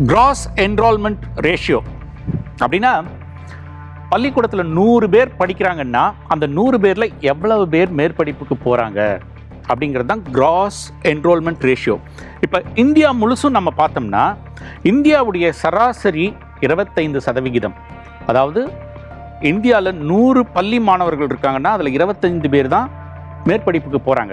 cross enrolment ratio அப்படின்னா பள்ளிக்கூடத்தில் நூறு பேர் படிக்கிறாங்கன்னா அந்த நூறு பேரில் எவ்வளவு பேர் மேற்படிப்புக்கு போகிறாங்க அப்படிங்கிறது தான் கிராஸ் என்ரோல்மெண்ட் ரேஷியோ இப்போ இந்தியா முழுசும் நம்ம பார்த்தோம்னா இந்தியாவுடைய சராசரி இருபத்தைந்து சதவிகிதம் அதாவது இந்தியாவில் நூறு பள்ளி மாணவர்கள் இருக்காங்கன்னா அதில் இருபத்தைந்து பேர் தான் மேற்படிப்புக்கு போகிறாங்க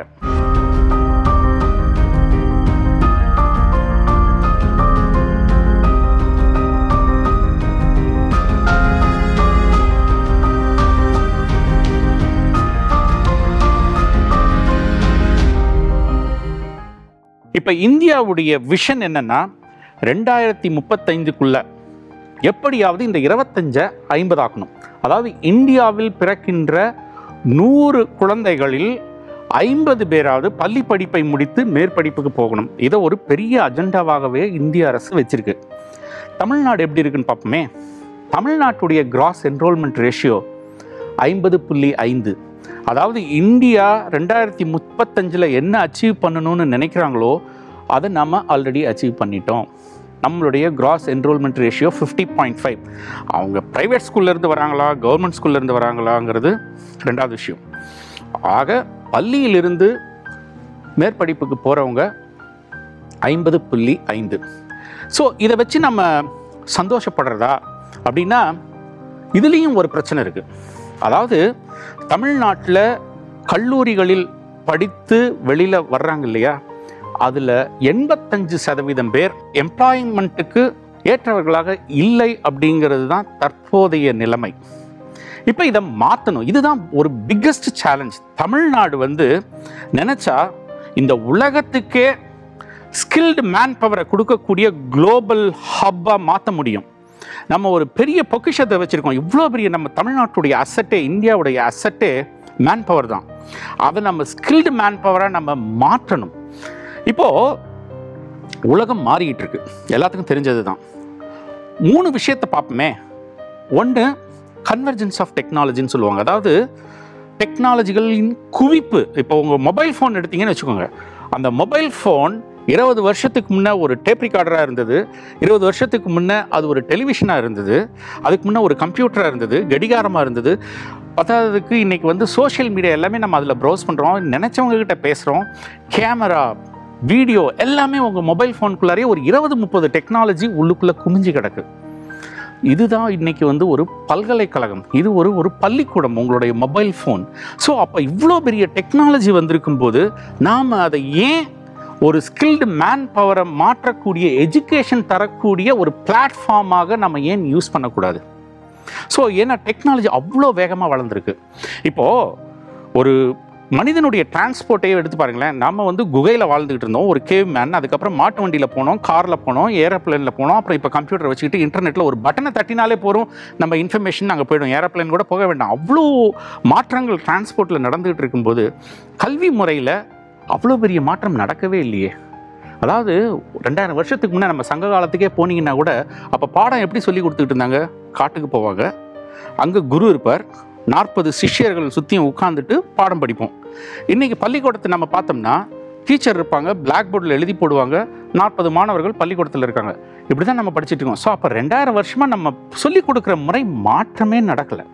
இப்போ இந்தியாவுடைய விஷன் என்னன்னா ரெண்டாயிரத்தி முப்பத்தைந்துக்குள்ள எப்படியாவது இந்த இருபத்தஞ்சை ஐம்பதாக்கணும் அதாவது இந்தியாவில் பிறக்கின்ற நூறு குழந்தைகளில் ஐம்பது பேராவது பள்ளி படிப்பை முடித்து மேற்படிப்புக்கு போகணும் இதை ஒரு பெரிய அஜெண்டாவாகவே இந்திய அரசு வச்சிருக்கு தமிழ்நாடு எப்படி இருக்குன்னு பார்ப்போமே தமிழ்நாட்டுடைய கிராஸ் என்ரோல்மெண்ட் ரேஷியோ ஐம்பது புள்ளி ஐந்து அதாவது இந்தியா ரெண்டாயிரத்தி முப்பத்தஞ்சில் என்ன அச்சீவ் பண்ணணும்னு நினைக்கிறாங்களோ அதை நம்ம ஆல்ரெடி அச்சீவ் பண்ணிட்டோம் நம்மளுடைய gross enrolment ratio fifty point five அவங்க ப்ரைவேட் ஸ்கூல்லேருந்து வராங்களா கவர்மெண்ட் ஸ்கூல்லேருந்து வராங்களாங்கிறது ரெண்டாவது விஷயம் ஆக பள்ளியிலிருந்து மேற்படிப்புக்கு போகிறவங்க ஐம்பது புள்ளி ஐந்து ஸோ இதை வச்சு நம்ம சந்தோஷப்படுறதா அப்படின்னா இதுலேயும் ஒரு பிரச்சனை இருக்குது அதாவது தமிழ்நாட்டில் கல்லூரிகளில் படித்து வெளியில் வர்றாங்க இல்லையா அதில் எண்பத்தஞ்சு சதவீதம் பேர் எம்ப்ளாய்மெண்ட்டுக்கு ஏற்றவர்களாக இல்லை அப்படிங்கிறது தான் தற்போதைய நிலைமை இப்போ இதை மாற்றணும் இதுதான் ஒரு பிக்கஸ்ட் சேலஞ்ச் தமிழ்நாடு வந்து நினச்சா இந்த உலகத்துக்கே ஸ்கில்டு மேன் பவரை கொடுக்கக்கூடிய குளோபல் ஹப்பாக மாற்ற முடியும் நம்ம ஒரு பெரிய பொக்கிஷத்தை வச்சுருக்கோம் இவ்வளோ பெரிய நம்ம தமிழ்நாட்டுடைய அசட்டே இந்தியாவுடைய அசட்டே மேன் பவர் தான் அதை நம்ம ஸ்கில்டு மேன் பவராக நம்ம மாற்றணும் இப்போது உலகம் மாறிக்கிட்டு இருக்கு எல்லாத்துக்கும் தெரிஞ்சது தான் மூணு விஷயத்தை பார்ப்போமே ஒன்று கன்வர்ஜென்ஸ் ஆஃப் டெக்னாலஜின்னு சொல்லுவாங்க அதாவது டெக்னாலஜிகளின் குவிப்பு இப்போ உங்கள் மொபைல் ஃபோன் எடுத்தீங்கன்னு வச்சுக்கோங்க அந்த மொபைல் ஃபோன் இருபது வருஷத்துக்கு முன்னே ஒரு டேப் ரிகார்டராக இருந்தது இருபது வருஷத்துக்கு முன்னே அது ஒரு டெலிவிஷனாக இருந்தது அதுக்கு முன்னே ஒரு கம்ப்யூட்டராக இருந்தது கடிகாரமாக இருந்தது பத்தாததுக்கு இன்றைக்கி வந்து சோஷியல் மீடியா எல்லாமே நம்ம அதில் ப்ரௌஸ் பண்ணுறோம் நினச்சவங்க கிட்ட பேசுகிறோம் கேமரா வீடியோ எல்லாமே உங்கள் மொபைல் ஃபோனுக்குள்ளாரே ஒரு இருபது முப்பது டெக்னாலஜி உள்ளுக்குள்ளே குமிஞ்சு கிடக்கு இதுதான் இன்னைக்கு வந்து ஒரு பல்கலைக்கழகம் இது ஒரு ஒரு பள்ளிக்கூடம் உங்களுடைய மொபைல் ஃபோன் ஸோ அப்போ இவ்வளோ பெரிய டெக்னாலஜி வந்திருக்கும் போது நாம் அதை ஏன் ஒரு ஸ்கில்டு மேன் பவரை மாற்றக்கூடிய எஜுகேஷன் தரக்கூடிய ஒரு பிளாட்ஃபார்மாக நம்ம ஏன் யூஸ் பண்ணக்கூடாது ஸோ ஏன்னா டெக்னாலஜி அவ்வளோ வேகமாக வளர்ந்துருக்கு இப்போது ஒரு மனிதனுடைய டிரான்ஸ்போர்ட்டையே எடுத்து பாருங்களேன் நம்ம வந்து குகையில் வாழ்ந்துகிட்டு இருந்தோம் ஒரு கேவ் மேன் அதுக்கப்புறம் மாட்டு வண்டியில் போனோம் காரில் போனோம் ஏரோப்ளேனில் போனோம் அப்புறம் இப்போ கம்ப்யூட்டர் வச்சுக்கிட்டு இன்டர்நெட்டில் ஒரு பட்டனை தட்டினாலே போகிறோம் நம்ம இன்ஃபர்மேஷன் அங்கே போயிடும் ஏரோப்ளேன் கூட போக வேண்டாம் அவ்வளோ மாற்றங்கள் டிரான்ஸ்போர்ட்டில் நடந்துகிட்டு இருக்கும்போது கல்வி முறையில் அவ்வளோ பெரிய மாற்றம் நடக்கவே இல்லையே அதாவது ரெண்டாயிரம் வருஷத்துக்கு முன்னே நம்ம சங்க காலத்துக்கே போனீங்கன்னா கூட அப்போ பாடம் எப்படி சொல்லி கொடுத்துக்கிட்டு இருந்தாங்க காட்டுக்கு போவாங்க அங்கே குரு இருப்பார் நாற்பது சிஷ்யர்கள் சுற்றியும் உட்காந்துட்டு பாடம் படிப்போம் இன்றைக்கி பள்ளிக்கூடத்தை நம்ம பார்த்தோம்னா டீச்சர் இருப்பாங்க பிளாக் போர்டில் எழுதி போடுவாங்க நாற்பது மாணவர்கள் பள்ளிக்கூடத்தில் இருக்காங்க இப்படி தான் நம்ம படிச்சுட்டு இருக்கோம் ஸோ அப்போ ரெண்டாயிரம் வருஷமாக நம்ம சொல்லிக் கொடுக்குற முறை மாற்றமே நடக்கலை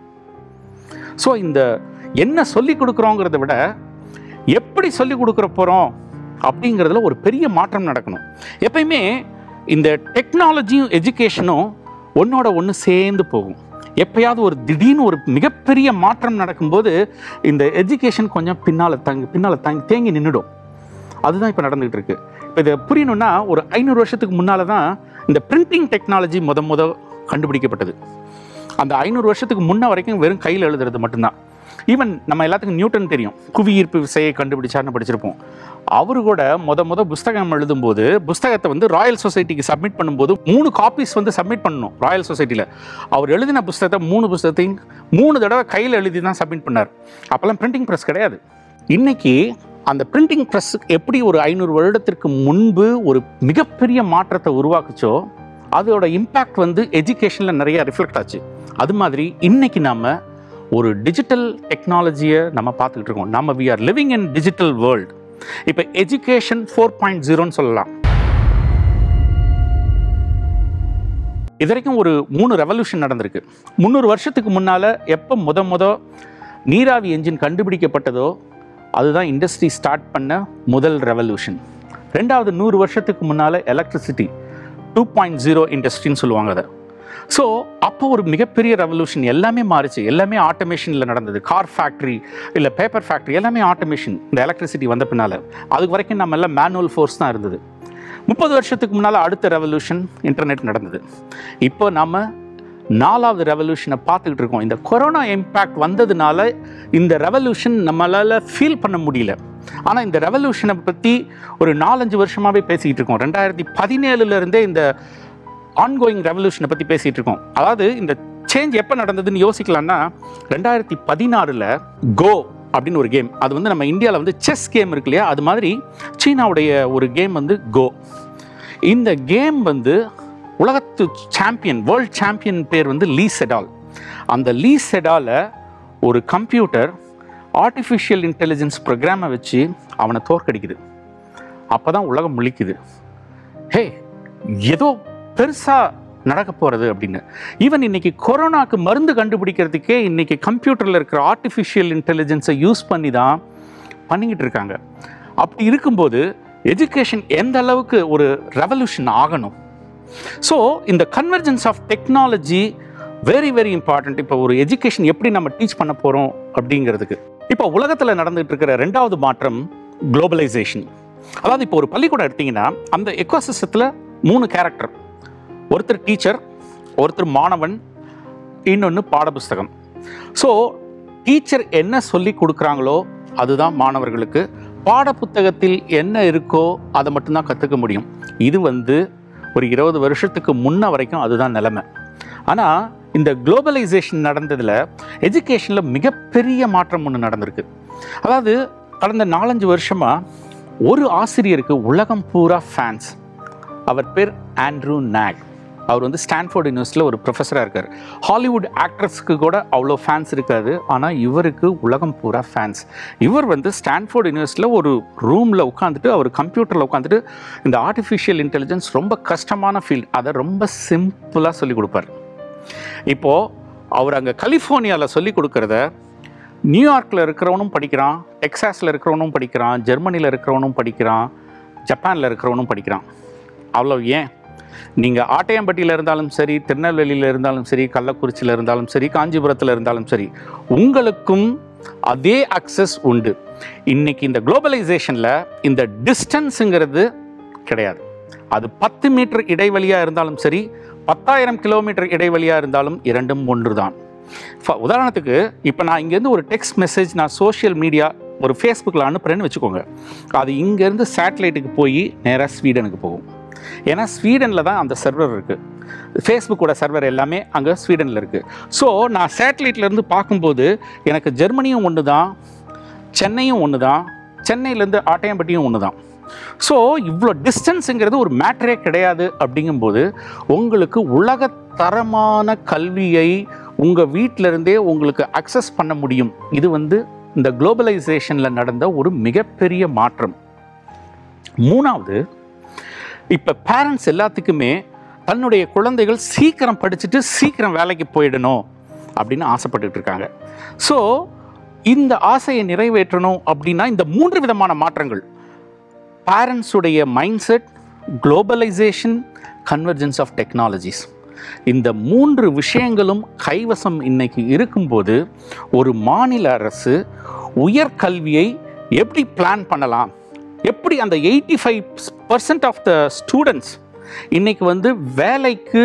ஸோ இந்த என்ன சொல்லி கொடுக்குறோங்கிறத விட எப்படி சொல்லி கொடுக்குற போகிறோம் அப்படிங்கிறதுல ஒரு பெரிய மாற்றம் நடக்கணும் எப்பயுமே இந்த டெக்னாலஜியும் எஜுகேஷனும் ஒன்றோட ஒன்று சேர்ந்து போகும் எப்பயாவது ஒரு திடீர்னு ஒரு மிகப்பெரிய மாற்றம் நடக்கும்போது இந்த எஜுகேஷன் கொஞ்சம் பின்னால் தங்கி பின்னால் தங்கி தேங்கி நின்றுடும் அதுதான் இப்போ நடந்துகிட்டு இருக்கு இப்போ இதை புரியணும்னா ஒரு ஐநூறு வருஷத்துக்கு முன்னால் தான் இந்த பிரிண்டிங் டெக்னாலஜி முத முத கண்டுபிடிக்கப்பட்டது அந்த ஐநூறு வருஷத்துக்கு முன்ன வரைக்கும் வெறும் கையில் எழுதுறது மட்டும்தான் ஈவன் நம்ம எல்லாத்துக்கும் நியூட்டன் தெரியும் புவியீர்ப்பு விசையை கண்டுபிடிச்சார்னு படிச்சிருப்போம் அவரு கூட முத முத புஸ்தகம் எழுதும்போது புஸ்தகத்தை வந்து ராயல் சொசைட்டிக்கு சப்மிட் பண்ணும்போது மூணு காப்பீஸ் வந்து சப்மிட் பண்ணணும் ராயல் சொசைட்டியில் அவர் எழுதின புஸ்தகத்தை மூணு புஸ்தகத்தையும் மூணு தடவை கையில் எழுதி தான் சப்மிட் பண்ணார் அப்போல்லாம் பிரிண்டிங் ப்ரெஸ் கிடையாது இன்னைக்கு அந்த பிரிண்டிங் ப்ரெஸ் எப்படி ஒரு ஐநூறு வருடத்திற்கு முன்பு ஒரு மிகப்பெரிய மாற்றத்தை உருவாக்குச்சோ அதோட இம்பேக்ட் வந்து எஜுகேஷனில் நிறைய ரிஃப்ளெக்ட் ஆச்சு அது மாதிரி இன்னைக்கு நாம ஒரு டிஜிட்டல் டெக்னாலஜியை நம்ம பார்த்துக்கிட்டு இருக்கோம் நம்ம we are living in digital world இப்போ எஜுகேஷன் ஃபோர் பாயிண்ட் ஜீரோன்னு சொல்லலாம் இது வரைக்கும் ஒரு மூணு ரெவல்யூஷன் நடந்திருக்கு முந்நூறு வருஷத்துக்கு முன்னால் எப்போ முத முத நீராவி என்ஜின் கண்டுபிடிக்கப்பட்டதோ அதுதான் இண்டஸ்ட்ரி ஸ்டார்ட் பண்ண முதல் ரெவல்யூஷன் ரெண்டாவது நூறு வருஷத்துக்கு முன்னால் எலக்ட்ரிசிட்டி டூ பாயிண்ட் ஜீரோ இண்டஸ்ட்ரின்னு சொல்லுவாங்க அதை ஸோ அப்போ ஒரு மிகப்பெரிய ரெவல்யூஷன் எல்லாமே மாறிச்சு எல்லாமே ஆட்டோமேஷனில் நடந்தது கார் ஃபேக்ட்ரி இல்லை பேப்பர் ஃபேக்ட்ரி எல்லாமே ஆட்டோமேஷன் இந்த எலக்ட்ரிசிட்டி வந்த பின்னால் அதுக்கு வரைக்கும் நம்ம எல்லாம் மேனுவல் ஃபோர்ஸ் தான் இருந்தது முப்பது வருஷத்துக்கு முன்னால் அடுத்த ரெவல்யூஷன் இன்டர்நெட் நடந்தது இப்போ நம்ம நாலாவது ரெவல்யூஷனை பார்த்துக்கிட்டு இருக்கோம் இந்த கொரோனா இம்பேக்ட் வந்ததுனால இந்த ரெவல்யூஷன் நம்மளால் ஃபீல் பண்ண முடியல ஆனால் இந்த ரெவல்யூஷனை பற்றி ஒரு நாலஞ்சு வருஷமாகவே பேசிக்கிட்டு இருக்கோம் ரெண்டாயிரத்தி பதினேழுலேருந்தே இந்த ஆன்கோயிங் ரெவல்யூஷனை பற்றி பேசிகிட்டு இருக்கோம் அதாவது இந்த சேஞ்ச் எப்போ நடந்ததுன்னு யோசிக்கலாம்னா ரெண்டாயிரத்தி பதினாறில் கோ அப்படின்னு ஒரு கேம் அது வந்து நம்ம இந்தியாவில் வந்து செஸ் கேம் இருக்கு இல்லையா அது மாதிரி சீனாவுடைய ஒரு கேம் வந்து கோ இந்த கேம் வந்து உலகத்து சாம்பியன் வேர்ல்ட் சாம்பியன் பேர் வந்து லீ செடால் அந்த லீ செடாலை ஒரு கம்ப்யூட்டர் ஆர்டிஃபிஷியல் இன்டெலிஜென்ஸ் ப்ரோக்ராமை வச்சு அவனை தோற்கடிக்குது அப்போ தான் உலகம் முழிக்குது ஹே ஏதோ பெருசாக நடக்க போகிறது அப்படின்னு ஈவன் இன்னைக்கு கொரோனாக்கு மருந்து கண்டுபிடிக்கிறதுக்கே இன்னைக்கு கம்ப்யூட்டரில் இருக்கிற ஆர்டிஃபிஷியல் இன்டெலிஜென்ஸை யூஸ் பண்ணி தான் பண்ணிக்கிட்டு இருக்காங்க அப்படி இருக்கும்போது எஜுகேஷன் எந்த அளவுக்கு ஒரு ரெவல்யூஷன் ஆகணும் ஸோ இந்த convergence of technology very very important இப்போ ஒரு எஜுகேஷன் எப்படி நம்ம டீச் பண்ண போகிறோம் அப்படிங்கிறதுக்கு இப்போ உலகத்தில் நடந்துகிட்டு இருக்கிற ரெண்டாவது மாற்றம் குளோபலைசேஷன் அதாவது இப்போ ஒரு பள்ளிக்கூடம் எடுத்தீங்கன்னா அந்த எக்கோசிஸ்டத்தில் மூணு கேரக்டர் ஒருத்தர் டீச்சர் ஒருத்தர் மாணவன் இன்னொன்று பாடப்புஸ்தகம் ஸோ டீச்சர் என்ன சொல்லி கொடுக்குறாங்களோ அதுதான் மாணவர்களுக்கு பாடப்புத்தகத்தில் என்ன இருக்கோ அதை மட்டும்தான் கற்றுக்க முடியும் இது வந்து ஒரு இருபது வருஷத்துக்கு முன்ன வரைக்கும் அதுதான் நிலைமை ஆனால் இந்த குளோபலைசேஷன் நடந்ததில் எஜுகேஷனில் மிகப்பெரிய மாற்றம் ஒன்று நடந்திருக்கு அதாவது கடந்த நாலஞ்சு வருஷமாக ஒரு ஆசிரியருக்கு உலகம் பூரா ஃபேன்ஸ் அவர் பேர் ஆண்ட்ரூ நாக் அவர் வந்து ஸ்டான்ஃபோர்ட் யூனிவர்சிட்டியில் ஒரு ப்ரொஃபஸராக இருக்கார் ஹாலிவுட் ஆக்ட்ரஸ்க்கு கூட அவ்வளோ ஃபேன்ஸ் இருக்காது ஆனால் இவருக்கு உலகம் பூரா ஃபேன்ஸ் இவர் வந்து ஸ்டான்ஃபோர்ட் யூனிவர்சிட்டியில் ஒரு ரூமில் உட்காந்துட்டு அவர் கம்ப்யூட்டரில் உட்காந்துட்டு இந்த ஆர்டிஃபிஷியல் இன்டெலிஜென்ஸ் ரொம்ப கஷ்டமான ஃபீல்ட் அதை ரொம்ப சிம்பிளாக சொல்லிக் கொடுப்பார் இப்போது அவர் அங்கே கலிஃபோர்னியாவில் சொல்லி கொடுக்குறத நியூயார்க்கில் இருக்கிறவனும் படிக்கிறான் டெக்சாஸில் இருக்கிறவனும் படிக்கிறான் ஜெர்மனியில் இருக்கிறவனும் படிக்கிறான் ஜப்பானில் இருக்கிறவனும் படிக்கிறான் அவ்வளோ ஏன் நீங்கள் ஆட்டையம்பட்டியில் இருந்தாலும் சரி திருநெல்வேலியில் இருந்தாலும் சரி கள்ளக்குறிச்சியில் இருந்தாலும் சரி காஞ்சிபுரத்தில் இருந்தாலும் சரி உங்களுக்கும் அதே அக்சஸ் உண்டு இன்னைக்கு இந்த குளோபலைசேஷனில் இந்த டிஸ்டன்ஸுங்கிறது கிடையாது அது பத்து மீட்டர் இடைவெளியாக இருந்தாலும் சரி பத்தாயிரம் கிலோமீட்டர் இடைவெளியாக இருந்தாலும் இரண்டும் ஒன்று தான் உதாரணத்துக்கு இப்போ நான் இங்கேருந்து ஒரு டெக்ஸ்ட் மெசேஜ் நான் சோஷியல் மீடியா ஒரு ஃபேஸ்புக்கில் அனுப்புகிறேன்னு வச்சுக்கோங்க அது இங்கேருந்து சேட்டலைட்டுக்கு போய் நேராக ஸ்வீடனுக்கு போகும் ஏன்னா ஸ்வீடனில் தான் அந்த சர்வர் இருக்குது ஃபேஸ்புக்கோட சர்வர் எல்லாமே அங்கே ஸ்வீடனில் இருக்குது ஸோ நான் சேட்டலைட்லேருந்து பார்க்கும்போது எனக்கு ஜெர்மனியும் ஒன்று தான் சென்னையும் ஒன்று தான் சென்னையிலேருந்து ஆட்டையம்பட்டியும் ஒன்று தான் ஸோ இவ்வளோ டிஸ்டன்ஸுங்கிறது ஒரு மேட்டரே கிடையாது அப்படிங்கும்போது உங்களுக்கு உலகத்தரமான கல்வியை உங்கள் வீட்டிலருந்தே உங்களுக்கு அக்சஸ் பண்ண முடியும் இது வந்து இந்த குளோபலைசேஷனில் நடந்த ஒரு மிகப்பெரிய மாற்றம் மூணாவது இப்போ பேரண்ட்ஸ் எல்லாத்துக்குமே தன்னுடைய குழந்தைகள் சீக்கிரம் படிச்சுட்டு சீக்கிரம் வேலைக்கு போயிடணும் அப்படின்னு ஆசைப்பட்டுட்டு இருக்காங்க ஸோ இந்த ஆசையை நிறைவேற்றணும் அப்படின்னா இந்த மூன்று விதமான மாற்றங்கள் பேரண்ட்ஸுடைய mind set globalisation convergence of technologies இந்த மூன்று விஷயங்களும் கைவசம் இன்னைக்கு இருக்கும்போது ஒரு மாநில அரசு உயர்கல்வியை எப்படி பிளான் பண்ணலாம் எப்படி அந்த eighty five percent of the students இன்னைக்கு வந்து வேலைக்கு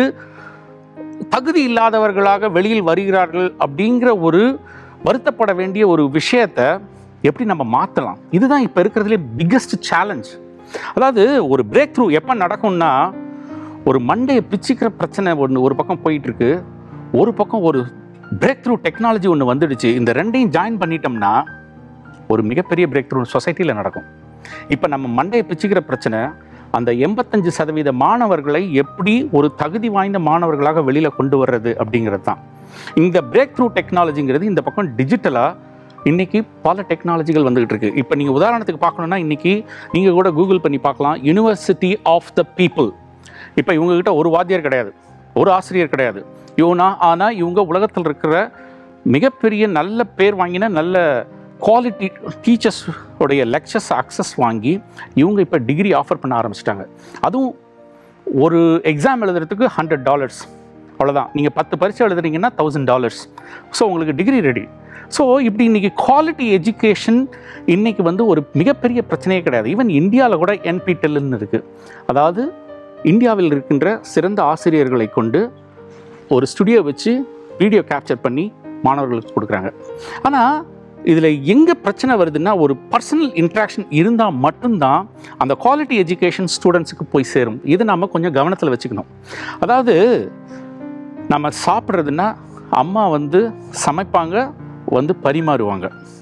தகுதி இல்லாதவர்களாக வெளியில் வருகிறார்கள் அப்படிங்கிற ஒரு வருத்தப்பட வேண்டிய ஒரு விஷயத்த எப்படி நம்ம மாற்றலாம் இதுதான் இப்போ இருக்கிறதுலே பிக்கஸ்ட் சேலஞ்ச் அதாவது ஒரு பிரேக் த்ரூ எப்போ நடக்கும்னா ஒரு மண்டையை பிச்சுக்கிற பிரச்சனை ஒன்று ஒரு பக்கம் போயிட்டு இருக்கு ஒரு பக்கம் ஒரு பிரேக் த்ரூ டெக்னாலஜி ஒன்று வந்துடுச்சு இந்த ரெண்டையும் ஜாயின் பண்ணிட்டோம்னா ஒரு மிகப்பெரிய பிரேக் த்ரூ சொசைட்டியில் நடக்கும் இப்போ நம்ம மண்டையை பிச்சுக்கிற பிரச்சனை அந்த எண்பத்தஞ்சு சதவீத மாணவர்களை எப்படி ஒரு தகுதி வாய்ந்த மாணவர்களாக வெளியில் கொண்டு வர்றது அப்படிங்கிறது தான் இந்த பிரேக் த்ரூ டெக்னாலஜிங்கிறது இந்த பக்கம் டிஜிட்டலாக இன்னைக்கு பல டெக்னாலஜிகள் வந்துகிட்டு இருக்கு இப்போ நீங்கள் உதாரணத்துக்கு பார்க்கணுன்னா இன்னைக்கு நீங்கள் கூட கூகுள் பண்ணி பார்க்கலாம் யூனிவர்சிட்டி ஆஃப் த பீப்புள் இப்போ இவங்ககிட்ட ஒரு வாத்தியார் கிடையாது ஒரு ஆசிரியர் கிடையாது இவனா ஆனால் இவங்க உலகத்தில் இருக்கிற மிகப்பெரிய நல்ல பேர் வாங்கின நல்ல குவாலிட்டி டீச்சர்ஸ் உடைய லெக்சர்ஸ் அக்சஸ் வாங்கி இவங்க இப்போ டிகிரி ஆஃபர் பண்ண ஆரம்பிச்சிட்டாங்க அதுவும் ஒரு எக்ஸாம் எழுதுறதுக்கு ஹண்ட்ரட் டாலர்ஸ் அவ்வளோதான் நீங்கள் பத்து பரீட்சை எழுதுறீங்கன்னா தௌசண்ட் டாலர்ஸ் ஸோ உங்களுக்கு டிகிரி ரெடி ஸோ இப்படி இன்னைக்கு குவாலிட்டி எஜுகேஷன் இன்னைக்கு வந்து ஒரு மிகப்பெரிய பிரச்சனையே கிடையாது ஈவன் இந்தியாவில் கூட என்பிடெல்னு இருக்குது அதாவது இந்தியாவில் இருக்கின்ற சிறந்த ஆசிரியர்களை கொண்டு ஒரு ஸ்டுடியோ வச்சு வீடியோ கேப்சர் பண்ணி மாணவர்களுக்கு கொடுக்குறாங்க ஆனால் இதில் எங்கே பிரச்சனை வருதுன்னா ஒரு பர்சனல் இன்ட்ராக்ஷன் இருந்தால் மட்டும்தான் அந்த குவாலிட்டி எஜுகேஷன் ஸ்டூடெண்ட்ஸுக்கு போய் சேரும் இது நம்ம கொஞ்சம் கவனத்தில் வச்சுக்கணும் அதாவது நம்ம சாப்பிட்றதுன்னா அம்மா வந்து சமைப்பாங்க வந்து பரிமாறுவாங்க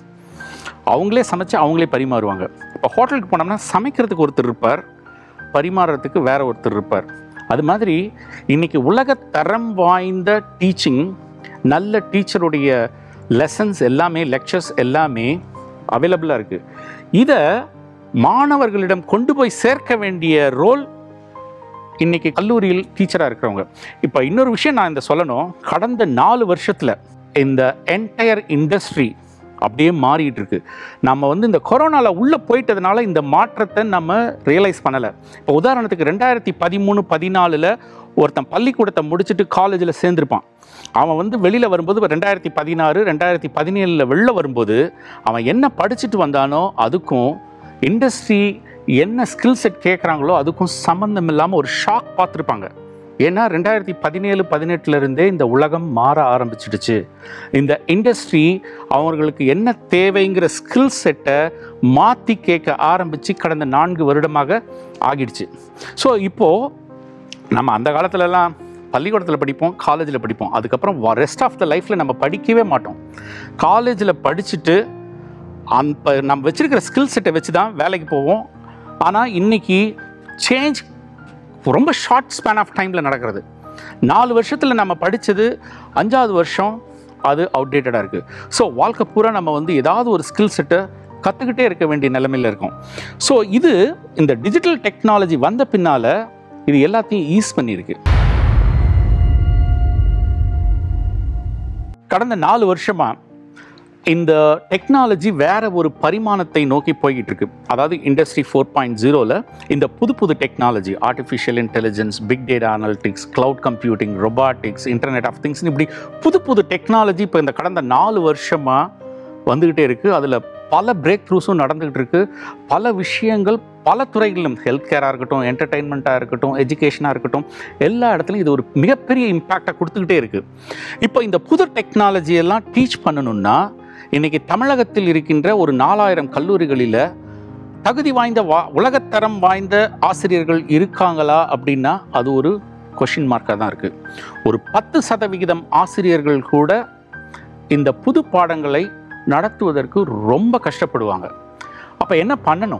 அவங்களே சமைச்சு அவங்களே பரிமாறுவாங்க இப்போ ஹோட்டலுக்கு போனோம்னா சமைக்கிறதுக்கு ஒருத்தர் இருப்பார் பரிமாறுறதுக்கு வேற ஒருத்தர் இருப்பார் அது மாதிரி இன்னைக்கு உலக தரம் வாய்ந்த டீச்சிங் நல்ல டீச்சருடைய லெசன்ஸ் எல்லாமே லெக்சர்ஸ் எல்லாமே அவைலபிளாக இருக்குது இதை மாணவர்களிடம் கொண்டு போய் சேர்க்க வேண்டிய ரோல் இன்னைக்கு கல்லூரியில் டீச்சராக இருக்கிறவங்க இப்போ இன்னொரு விஷயம் நான் இந்த சொல்லணும் கடந்த நாலு வருஷத்தில் இந்த என்டையர் இண்டஸ்ட்ரி அப்படியே மாறிட்டு இருக்கு நம்ம வந்து இந்த கொரோனாவில் உள்ளே போயிட்டதுனால இந்த மாற்றத்தை நம்ம ரியலைஸ் பண்ணலை இப்போ உதாரணத்துக்கு ரெண்டாயிரத்தி பதிமூணு பதினாலில் ஒருத்தன் பள்ளிக்கூடத்தை முடிச்சுட்டு காலேஜில் சேர்ந்துருப்பான் அவன் வந்து வெளியில் வரும்போது ரெண்டாயிரத்தி பதினாறு ரெண்டாயிரத்தி பதினேழில் வெளில வரும்போது அவன் என்ன படிச்சுட்டு வந்தானோ அதுக்கும் இண்டஸ்ட்ரி என்ன ஸ்கில் செட் கேட்குறாங்களோ அதுக்கும் சம்மந்தம் இல்லாமல் ஒரு ஷாக் பார்த்துருப்பாங்க ஏன்னா ரெண்டாயிரத்தி பதினேழு பதினெட்டுலேருந்தே இந்த உலகம் மாற ஆரம்பிச்சிடுச்சு இந்த இண்டஸ்ட்ரி அவங்களுக்கு என்ன தேவைங்கிற ஸ்கில் செட்டை மாற்றி கேட்க ஆரம்பித்து கடந்த நான்கு வருடமாக ஆகிடுச்சு ஸோ இப்போது நம்ம அந்த காலத்துலலாம் பள்ளிக்கூடத்தில் படிப்போம் காலேஜில் படிப்போம் அதுக்கப்புறம் ரெஸ்ட் ஆஃப் த லைஃப்பில் நம்ம படிக்கவே மாட்டோம் காலேஜில் படிச்சுட்டு அந்த நம்ம வச்சிருக்கிற ஸ்கில் செட்டை வச்சு தான் வேலைக்கு போவோம் ஆனால் இன்னைக்கு சேஞ்ச் ரொம்ப ஷார்ட் ஸ்பேன் ஆஃப் டைமில் நடக்கிறது நாலு வருஷத்தில் நம்ம படித்தது அஞ்சாவது வருஷம் அது அவுடேட்டடாக இருக்குது ஸோ வாழ்க்கை பூரா நம்ம வந்து ஏதாவது ஒரு ஸ்கில் செட்டை கற்றுக்கிட்டே இருக்க வேண்டிய நிலைமையில் இருக்கோம் ஸோ இது இந்த டிஜிட்டல் டெக்னாலஜி வந்த பின்னால் இது எல்லாத்தையும் ஈஸ் பண்ணியிருக்கு கடந்த நாலு வருஷமா இந்த டெக்னாலஜி வேற ஒரு பரிமாணத்தை நோக்கி போய்கிட்டு இருக்கு அதாவது இண்டஸ்ட்ரி ஃபோர் பாயிண்ட் ஜீரோவில் இந்த புது புது technology artificial intelligence big data analytics cloud computing robotics internet of things இப்படி புது புது டெக்னாலஜி இப்போ இந்த கடந்த நாலு வருஷமாக வந்துக்கிட்டே இருக்குது அதில் பல பிரேக் த்ரூஸும் நடந்துகிட்டு இருக்கு பல விஷயங்கள் பல துறைகளிலும் ஹெல்த் கேராக இருக்கட்டும் என்டர்டைன்மெண்ட்டாக இருக்கட்டும் எஜுகேஷனாக இருக்கட்டும் எல்லா இடத்துலையும் இது ஒரு மிகப்பெரிய இம்பேக்டை கொடுத்துக்கிட்டே இருக்குது இப்போ இந்த புது டெக்னாலஜி எல்லாம் டீச் பண்ணணும்னா இன்னைக்கு தமிழகத்தில் இருக்கின்ற ஒரு நாலாயிரம் கல்லூரிகளில் தகுதி வாய்ந்த வா உலகத்தரம் வாய்ந்த ஆசிரியர்கள் இருக்காங்களா அப்படின்னா அது ஒரு கொஷின் மார்க்காக தான் இருக்குது ஒரு பத்து சதவிகிதம் ஆசிரியர்கள் கூட இந்த புது பாடங்களை நடத்துவதற்கு ரொம்ப கஷ்டப்படுவாங்க அப்போ என்ன பண்ணணும்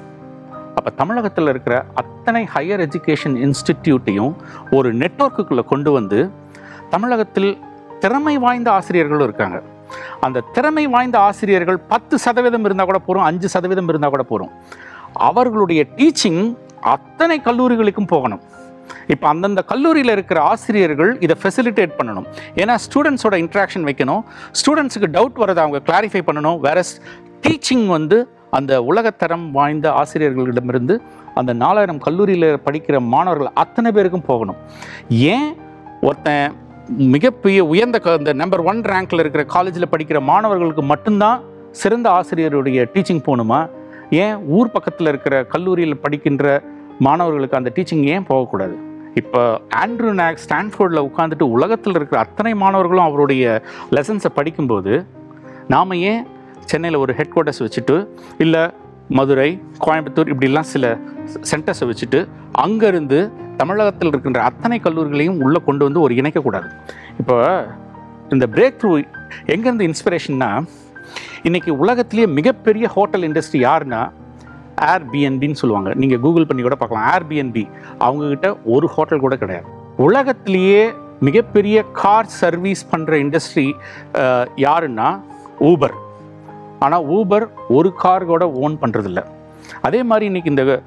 அப்போ தமிழகத்தில் இருக்கிற அத்தனை ஹையர் எஜுகேஷன் இன்ஸ்டிடியூட்டையும் ஒரு நெட்வொர்க்குள்ளே கொண்டு வந்து தமிழகத்தில் திறமை வாய்ந்த ஆசிரியர்களும் இருக்காங்க அந்த திறமை வாய்ந்த ஆசிரியர்கள் பத்து சதவீதம் இருந்தால் கூட போகிறோம் அஞ்சு சதவீதம் இருந்தால் கூட போகிறோம் அவர்களுடைய டீச்சிங் அத்தனை கல்லூரிகளுக்கும் போகணும் இப்போ அந்தந்த கல்லூரியில் இருக்கிற ஆசிரியர்கள் இதை ஃபெசிலிட்டேட் பண்ணணும் ஏன்னா ஸ்டூடெண்ட்ஸோட இன்ட்ராக்ஷன் வைக்கணும் ஸ்டூடெண்ட்ஸுக்கு டவுட் வரதை அவங்க கிளாரிஃபை பண்ணணும் வேற டீச்சிங் வந்து அந்த உலகத்தரம் வாய்ந்த ஆசிரியர்களிடமிருந்து அந்த நாலாயிரம் கல்லூரியில் படிக்கிற மாணவர்கள் அத்தனை பேருக்கும் போகணும் ஏன் ஒருத்தன் மிகப்பெரிய உயர்ந்த க- இந்த நம்பர் ஒன் ரேங்க்ல இருக்கிற காலேஜில் படிக்கிற மாணவர்களுக்கு மட்டும்தான் சிறந்த ஆசிரியருடைய டீச்சிங் போகணுமா ஏன் ஊர் பக்கத்தில் இருக்கிற கல்லூரியில் படிக்கின்ற மாணவர்களுக்கு அந்த டீச்சிங் ஏன் போகக்கூடாது இப்போ ஆண்ட்ரூ நாக் ஸ்டான்ஃபோர்டில் உட்காந்துட்டு உலகத்தில் இருக்கிற அத்தனை மாணவர்களும் அவருடைய லெசன்ஸை படிக்கும்போது நாம் ஏன் சென்னையில் ஒரு ஹெட் குவார்ட்டர்ஸ் வச்சுட்டு இல்லை மதுரை கோயம்புத்தூர் இப்படிலாம் சில சென்டர்ஸை வச்சுட்டு அங்கேருந்து தமிழகத்தில் இருக்கின்ற அத்தனை கல்லூரிகளையும் உள்ளே கொண்டு வந்து ஒரு இணைக்கக்கூடாது இப்போ இந்த பிரேக் த்ரூ எங்கேருந்து இன்ஸ்பிரேஷன்னா இன்னைக்கு உலகத்திலேயே மிகப்பெரிய ஹோட்டல் இண்டஸ்ட்ரி யாருன்னா ஏர்பிஎன்பின்னு சொல்லுவாங்க நீங்கள் கூகுள் பண்ணி கூட பார்க்கலாம் ஏர்பிஎன்பி அவங்கக்கிட்ட ஒரு ஹோட்டல் கூட கிடையாது உலகத்திலேயே மிகப்பெரிய கார் சர்வீஸ் பண்ணுற இண்டஸ்ட்ரி யாருன்னா ஊபர் ஆனால் ஊபர் ஒரு கார் கூட ஓன் பண்ணுறதில்ல அதே மாதிரி இன்னைக்கு இந்த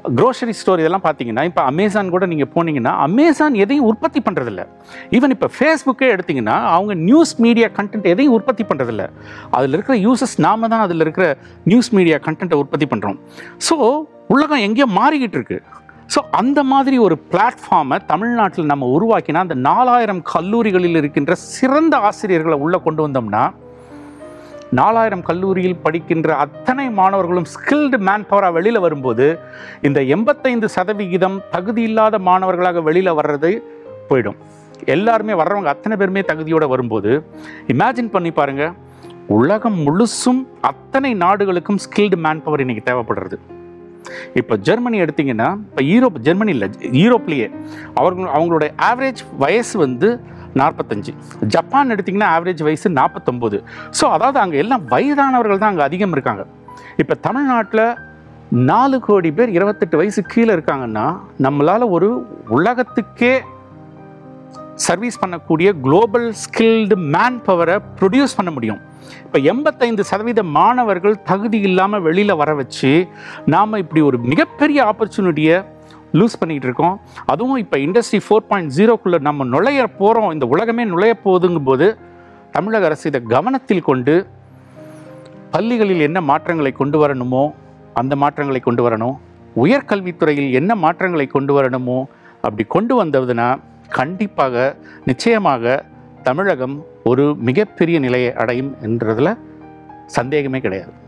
க்ரோசரி ஸ்டோர் இதெல்லாம் பார்த்தீங்கன்னா இப்போ அமேசான் கூட நீங்கள் போனீங்கன்னா அமேசான் எதையும் உற்பத்தி பண்ணுறதில்ல ஈவன் இப்போ ஃபேஸ்புக்கே எடுத்தீங்கன்னா அவங்க நியூஸ் மீடியா கண்டென்ட் எதையும் உற்பத்தி பண்ணுறதில்ல அதில் இருக்கிற யூசர்ஸ் நாம தான் அதில் இருக்கிற நியூஸ் மீடியா கண்டென்ட்டை உற்பத்தி பண்ணுறோம் ஸோ உலகம் எங்கேயோ மாறிக்கிட்டு இருக்கு ஸோ அந்த மாதிரி ஒரு பிளாட்ஃபார்மை தமிழ்நாட்டில் நம்ம உருவாக்கினா அந்த நாலாயிரம் கல்லூரிகளில் இருக்கின்ற சிறந்த ஆசிரியர்களை உள்ளே கொண்டு வந்தோம்னா நாலாயிரம் கல்லூரியில் படிக்கின்ற அத்தனை மாணவர்களும் ஸ்கில்டு மேன் பவராக வெளியில் வரும்போது இந்த எண்பத்தைந்து சதவிகிதம் தகுதி இல்லாத மாணவர்களாக வெளியில் வர்றது போயிடும் எல்லாருமே வர்றவங்க அத்தனை பேருமே தகுதியோடு வரும்போது இமேஜின் பண்ணி பாருங்க உலகம் முழுசும் அத்தனை நாடுகளுக்கும் ஸ்கில்டு மேன் பவர் இன்னைக்கு தேவைப்படுறது இப்போ ஜெர்மனி எடுத்தீங்கன்னா இப்போ யூரோப் ஜெர்மனி இல்லை யூரோப்லேயே அவர்கள் அவங்களோட ஆவரேஜ் வயசு வந்து நாற்பத்தஞ்சு ஜப்பான் எடுத்திங்கன்னா ஆவரேஜ் வயசு நாற்பத்தொம்போது ஸோ அதாவது அங்கே எல்லாம் வயதானவர்கள் தான் அங்கே அதிகம் இருக்காங்க இப்போ தமிழ்நாட்டில் நாலு கோடி பேர் இருபத்தெட்டு வயசு கீழே இருக்காங்கன்னா நம்மளால் ஒரு உலகத்துக்கே சர்வீஸ் பண்ணக்கூடிய குளோபல் ஸ்கில்டு மேன் பவரை ப்ரொடியூஸ் பண்ண முடியும் இப்போ எண்பத்தைந்து சதவீத மாணவர்கள் தகுதி இல்லாமல் வெளியில் வர வச்சு நாம் இப்படி ஒரு மிகப்பெரிய ஆப்பர்ச்சுனிட்டியை லூஸ் பண்ணிகிட்டு இருக்கோம் அதுவும் இப்போ இண்டஸ்ட்ரி ஃபோர் பாயிண்ட் ஜீரோக்குள்ளே நம்ம நுழைய போகிறோம் இந்த உலகமே நுழைய போகுதுங்கும் போது தமிழக அரசு இதை கவனத்தில் கொண்டு பள்ளிகளில் என்ன மாற்றங்களை கொண்டு வரணுமோ அந்த மாற்றங்களை கொண்டு வரணும் உயர்கல்வித்துறையில் என்ன மாற்றங்களை கொண்டு வரணுமோ அப்படி கொண்டு வந்ததுன்னா கண்டிப்பாக நிச்சயமாக தமிழகம் ஒரு மிகப்பெரிய நிலையை அடையும் என்றதில் சந்தேகமே கிடையாது